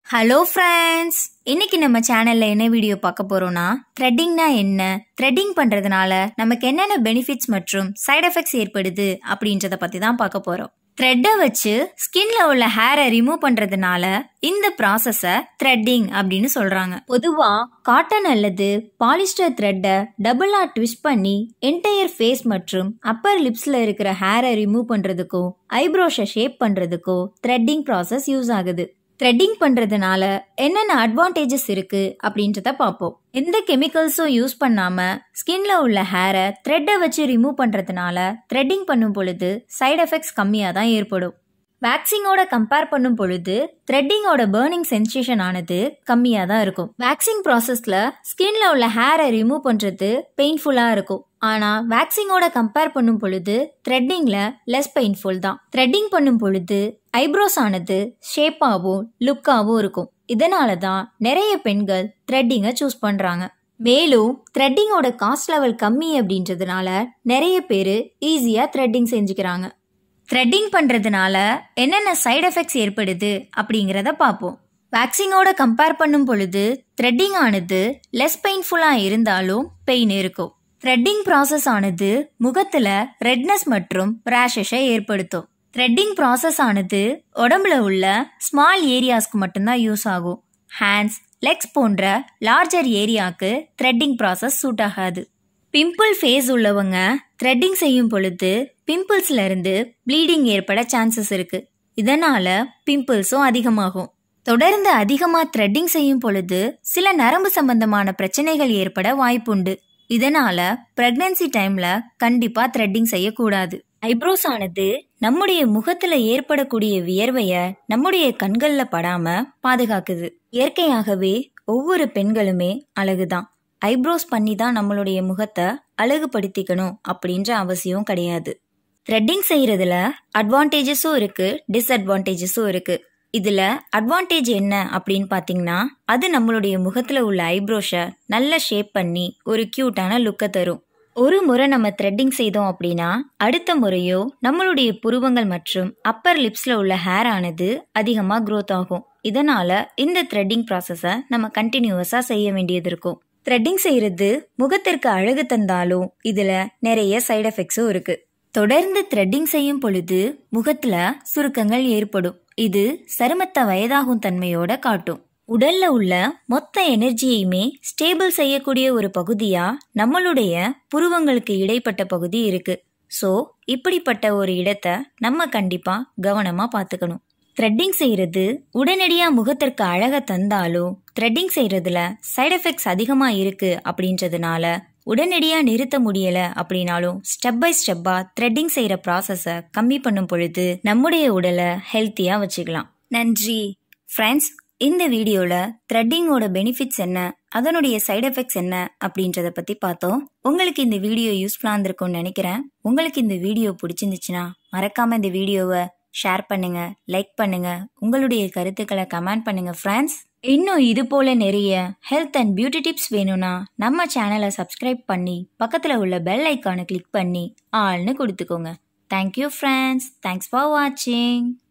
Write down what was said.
hello friends இன்னைக்கு நம்ம சேனல்ல என்ன வீடியோ பார்க்க போறோம்னா த்ரெட்டிங்னா என்ன த்ரெட்டிங் பண்றதுனால நமக்கு என்னென்ன பெனிஃபிட்ஸ் மற்றும் சைடு எஃபெக்ட்ஸ் ஏற்படுது அப்படின்றத பத்தி தான் பார்க்க போறோம் த்ரெட்டை வச்சு ஸ்கின்ல உள்ள ஹேரை ரிமூவ் பண்றதுனால இந்த ப்ராசஸை த்ரெட்டிங் அப்படின்னு சொல்றாங்க பொதுவா காட்டன் அல்லது பாலிஸ்டர் த்ரெட்டை டபுளா ட்விஸ்ட் பண்ணி என்டையர் ஃபேஸ் மற்றும் அப்பர் லிப்ஸ்ல இருக்கிற ஹேரை ரிமூவ் பண்றதுக்கோ ஐப்ரோஷை ஷேப் பண்றதுக்கோ த்ரெட்டிங் ப்ராசஸ் யூஸ் ஆகுது த்ரெட்டிங் பண்றதுனால என்னென்ன அட்வான்டேஜஸ் இருக்கு அப்படின்றத பார்ப்போம் எந்த கெமிக்கல்ஸும் யூஸ் பண்ணாம ஸ்கின்ல உள்ள ஹேரை த்ரெட்டை வச்சு ரிமூவ் பண்றதுனால த்ரெட்டிங் பண்ணும் பொழுது சைடு எஃபெக்ட்ஸ் கம்மியாக தான் ஏற்படும் வேக்சிங்கோட கம்பேர் பண்ணும் பொழுது த்ரெட்டிங்கோட பேர்னிங் சென்சேஷன் ஆனது கம்மியாக தான் இருக்கும் வேக்சிங் ப்ராசஸில் ஸ்கின்ல உள்ள ஹேரை ரிமூவ் பண்ணுறது பெயின்ஃபுல்லாக இருக்கும் ஆனால் வேக்சிங்கோட கம்பேர் பண்ணும் பொழுது த்ரெட்டிங்கில் லெஸ் பெயின்ஃபுல் தான் த்ரெட்டிங் பண்ணும் பொழுது ஐப்ரோஸ் ஆனது ஷேப்பாகவும் லுக்காகவும் இருக்கும் இதனால தான் நிறைய பெண்கள் த்ரெட்டிங்கை சூஸ் பண்ணுறாங்க மேலும் த்ரெட்டிங்கோட காஸ்ட் லெவல் கம்மி அப்படின்றதுனால நிறைய பேர் ஈஸியாக த்ரெட்டிங் செஞ்சுக்கிறாங்க த்ரெட்டிங் பண்ணுறதுனால என்னென்ன சைடு எஃபெக்ட்ஸ் ஏற்படுது அப்படிங்கிறத பார்ப்போம் வேக்சிங்கோட கம்பேர் பண்ணும் பொழுது த்ரெட்டிங் ஆனது லெஸ் பெயின்ஃபுல்லாக இருந்தாலும் பெயின் இருக்கும் த்ரெட்டிங் ப்ராசஸ் ஆனது முகத்தில் ரெட்னஸ் மற்றும் ரேஷஸை ஏற்படுத்தும் த்ரெட்டிங் ப்ராசஸ் ஆனது உடம்புல உள்ள ஸ்மால் ஏரியாஸ்க்கு மட்டும்தான் யூஸ் ஆகும் ஹேண்ட்ஸ் லெக்ஸ் போன்ற லார்ஜர் ஏரியாவுக்கு த்ரெட்டிங் ப்ராசஸ் சூட் ஆகாது பிம்பிள் ஃபேஸ் உள்ளவங்க த்ரெட்டிங் செய்யும் பொழுது பிம்பிள்ஸ்ல இருந்து ப்ளீடிங் ஏற்பட சான்சஸ் இருக்கு இதனால பிம்பிள்ஸும் அதிகமாகும் தொடர்ந்து அதிகமாக த்ரெட்டிங் செய்யும் பொழுது சில நரம்பு சம்பந்தமான பிரச்சனைகள் ஏற்பட வாய்ப்புண்டு இதனால பிரெக்னன்சி டைம்ல கண்டிப்பா த்ரெட்டிங் செய்யக்கூடாது ஐப்ரோஸ் ஆனது நம்முடைய முகத்துல ஏற்படக்கூடிய வியர்வைய நம்முடைய கண்கள்ல படாம பாதுகாக்குது இயற்கையாகவே ஒவ்வொரு பெண்களுமே அழகுதான் ஐப்ரோஸ் பண்ணி தான் நம்மளுடைய முகத்தை அழகுபடுத்திக்கணும் அப்படின்ற அவசியம் கிடையாது த்ரெட்டிங் செய்யறதுல அட்வான்டேஜஸும் இருக்கு டிஸ்அட்வான்டேஜஸும் இருக்கு இதுல அட்வான்டேஜ் என்ன அப்படின்னு பாத்தீங்கன்னா அது நம்மளுடைய முகத்துல உள்ள ஐப்ரோஷை நல்ல ஷேப் பண்ணி ஒரு கியூட்டான லுக்கை தரும் ஒரு முறை நம்ம த்ரெட்டிங் செய்தோம் அப்படின்னா அடுத்த முறையோ நம்மளுடைய புருவங்கள் மற்றும் அப்பர் லிப்ஸ்ல உள்ள ஹேர் ஆனது அதிகமாக க்ரோத் ஆகும் இதனால இந்த த்ரெட்டிங் ப்ராசஸை நம்ம கண்டினியூவஸா செய்ய வேண்டியது இருக்கும் த்ரெட்டிங் செய்யறது முகத்திற்கு அழகு தந்தாலும் இதுல நிறைய சைடு எஃபெக்ட்ஸும் இருக்கு தொடர்ந்து த்ரெட்டிங் செய்யும் பொழுது முகத்துல சுருக்கங்கள் ஏற்படும் இது சருமத்தை வயதாகும் தன்மையோட காட்டும் உடல்ல உள்ள மொத்த எனர்ஜியையுமே ஸ்டேபிள் செய்யக்கூடிய ஒரு பகுதியா நம்மளுடைய புருவங்களுக்கு இடைப்பட்ட பகுதி இருக்கு ஸோ இப்படிப்பட்ட ஒரு இடத்த நம்ம கண்டிப்பா கவனமா பார்த்துக்கணும் த்ரெட்டிங் செய்யறது உடனடியாக முகத்திற்கு அழகை தந்தாலும் த்ரெட்டிங் செய்யறதுல சைடு எஃபெக்ட்ஸ் அதிகமாக இருக்கு அப்படின்றதுனால உடனடியாக நிறுத்த முடியல அப்படின்னாலும் ஸ்டெப் பை ஸ்டெப்பாக த்ரெட்டிங் செய்கிற ப்ராசஸை கம்மி பண்ணும் பொழுது நம்முடைய உடலை ஹெல்த்தியாக வச்சுக்கலாம் நன்றி ஃப்ரெண்ட்ஸ் இந்த வீடியோவில் த்ரெட்டிங்கோட பெனிஃபிட்ஸ் என்ன அதனுடைய சைடு எஃபெக்ட்ஸ் என்ன அப்படின்றத பற்றி பார்த்தோம் உங்களுக்கு இந்த வீடியோ யூஸ்ஃபுல்லாக இருந்திருக்கும்னு நினைக்கிறேன் உங்களுக்கு இந்த வீடியோ பிடிச்சிருந்துச்சுன்னா மறக்காமல் இந்த வீடியோவை ஷேர் பண்ணுங்க லைக் பண்ணுங்க உங்களுடைய கருத்துக்களை கமெண்ட் பண்ணுங்க ஃப்ரெண்ட்ஸ் இன்னும் இது போல நிறைய ஹெல்த் அண்ட் பியூட்டி டிப்ஸ் வேணும்னா நம்ம சேனலை சப்ஸ்கிரைப் பண்ணி பக்கத்தில் உள்ள பெல் ஐக்கானை கிளிக் பண்ணி ஆள்னு கொடுத்துக்கோங்க தேங்க்யூ ஃப்ரெண்ட்ஸ் தேங்க்ஸ் ஃபார் வாட்சிங்